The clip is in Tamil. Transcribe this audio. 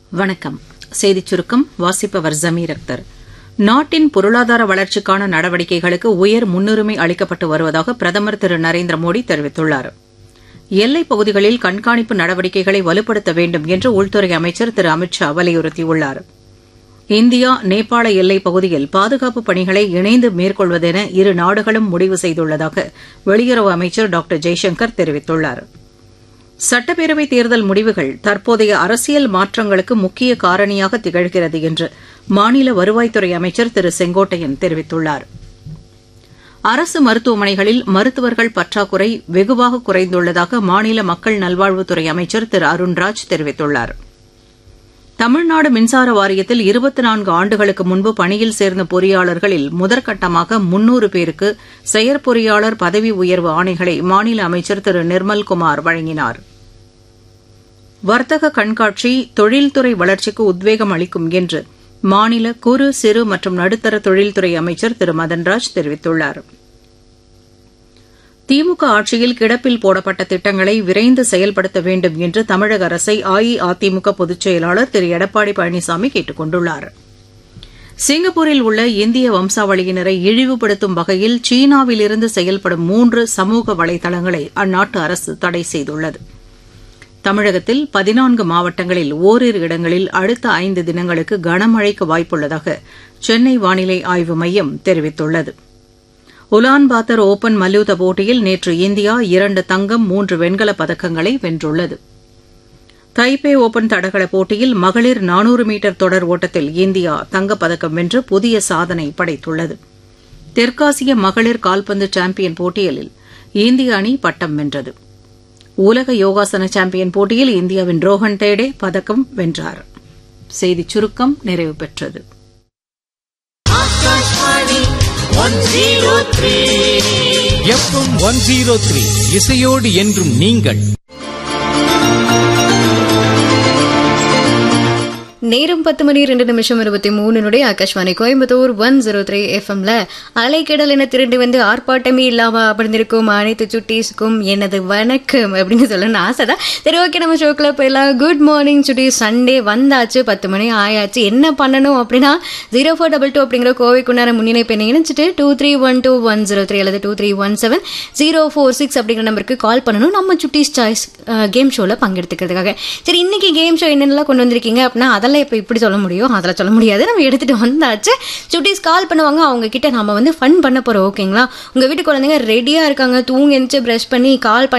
வணக்கம் செய்திச் சுருக்கம் வாசிப்பவர் ஜமீர் அக்தர் நாட்டின் பொருளாதார வளர்ச்சிக்கான நடவடிக்கைகளுக்கு உயர் முன்னுரிமை அளிக்கப்பட்டு வருவதாக பிரதமர் திரு நரேந்திர மோடி தெரிவித்துள்ளார் எல்லைப் பகுதிகளில் கண்காணிப்பு நடவடிக்கைகளை வலுப்படுத்த வேண்டும் என்று உள்துறை அமைச்சர் திரு அமித் ஷா வலியுறுத்தியுள்ளார் இந்தியா நேபாள எல்லைப் பகுதியில் பாதுகாப்பு பணிகளை இணைந்து மேற்கொள்வதென இரு நாடுகளும் முடிவு செய்துள்ளதாக வெளியுறவு அமைச்சர் டாக்டர் ஜெய்சங்கர் தெரிவித்துள்ளாா் சட்டப்பேரவைத் தேர்தல் முடிவுகள் தற்போதைய அரசியல் மாற்றங்களுக்கு முக்கிய காரணியாக திகழ்கிறது என்று மாநில வருவாய்த்துறை அமைச்சர் திரு செங்கோட்டையன் தெரிவித்துள்ளார் அரசு மருத்துவமனைகளில் மருத்துவர்கள் பற்றாக்குறை வெகுவாக குறைந்துள்ளதாக மாநில மக்கள் நல்வாழ்வுத்துறை அமைச்சர் திரு அருண்ராஜ் தெரிவித்துள்ளார் தமிழ்நாடு மின்சார வாரியத்தில் இருபத்தி நான்கு ஆண்டுகளுக்கு முன்பு பணியில் சேர்ந்த பொறியாளர்களில் முதற்கட்டமாக முன்னூறு பேருக்கு செயற்பொறியாளர் பதவி உயர்வு ஆணைகளை மாநில அமைச்சர் திரு நிர்மல்குமார் வழங்கினார் வர்த்தக கண்காட்சி தொழில்துறை வளர்ச்சிக்கு உத்வேகம் அளிக்கும் என்று மாநில குறு சிறு மற்றும் நடுத்தர தொழில்துறை அமைச்சர் திரு மதன்ராஜ் தெரிவித்துள்ளாா் திமுக ஆட்சியில் கிடப்பில் போடப்பட்ட திட்டங்களை விரைந்து செயல்படுத்த வேண்டும் என்று தமிழக அரசை அஇஅதிமுக பொதுச் செயலாளர் திரு எடப்பாடி பழனிசாமி கேட்டுக் கொண்டுள்ளார் சிங்கப்பூரில் உள்ள இந்திய வம்சாவளியினரை இழிவுபடுத்தும் வகையில் சீனாவிலிருந்து செயல்படும் மூன்று சமூக வலைதளங்களை அந்நாட்டு அரசு தடை செய்துள்ளது தமிழகத்தில் பதினான்கு மாவட்டங்களில் ஓரிரு இடங்களில் அடுத்த ஐந்து தினங்களுக்கு கனமழைக்கு வாய்ப்புள்ளதாக சென்னை வானிலை ஆய்வு மையம் தெரிவித்துள்ளது உலான்பாத்தர் ஓபன் மல்யுத்த போட்டியில் நேற்று இந்தியா இரண்டு தங்கம் மூன்று வெண்கலப் பதக்கங்களை வென்றுள்ளது தைபே ஓபன் தடகள போட்டியில் மகளிர் நானூறு மீட்டர் தொடர் ஓட்டத்தில் இந்தியா தங்கப்பதக்கம் வென்று புதிய சாதனை படைத்துள்ளது தெற்காசிய மகளிர் கால்பந்து சாம்பியன் போட்டியில் இந்திய அணி பட்டம் வென்றது உலக யோகாசன சாம்பியன் போட்டியில் இந்தியாவின் ரோஹன் தேடே பதக்கம் வென்றார் செய்திச் சுருக்கம் நிறைவு பெற்றது எஃப்எம் ஒன் ஜீரோ த்ரீ இசையோடு என்றும் நீங்கள் நேரம் பத்து மணி ரெண்டு நிமிஷம் இருபத்தி மூணுனுடைய Akashvani Coimbatore one zero three எஃப்எம்ல அலைக்கடல் என திரண்டு வந்து ஆர்ப்பாட்டமே இல்லாம அமர்ந்திருக்கும் அனைத்து சுட்டீஸ்க்கும் எனது வணக்கம் அப்படின்னு சொல்லணும்னு ஆசை தான் சரி ஓகே நம்ம ஷோக்கில் போயிடலாம் குட் மார்னிங் சுட்டி சண்டே வந்தாச்சு பத்து மணி ஆயாச்சு என்ன பண்ணணும் அப்படின்னா ஜீரோ ஃபோர் டபுள் டூ அப்படிங்கிற கோவைக்குண்டான முன்னிணைப்பு என்ன இணைச்சிட்டு two three one two one zero three அல்லது two three one seven zero four six அப்படிங்கிற நம்பருக்கு கால் பண்ணணும் நம்ம சுட்டீஸ் சாய்ஸ் கேம் ஷோவில் பங்கெடுத்துக்கிறதுக்காக சரி இன்னைக்கு கேம் ஷோ என்னென்னலாம் கொண்டு வந்திருக்கீங்க அப்படின்னா அதெல்லாம் இப்போ இப்படி சொல்ல முடியும் அதில் சொல்ல முடியாது நம்ம எடுத்துகிட்டு வந்தாச்சு சுட்டீஸ் கால் பண்ணுவாங்க அவங்க கிட்ட நம்ம வந்து ஃபன் பண்ண போகிறோம் ஓகேங்களா உங்கள் வீட்டு குழந்தைங்க ரெடியாக இருக்காங்க தூங்கி எழுந்துச்சு ப்ரஷ் பண்ணி கால் பண்ணி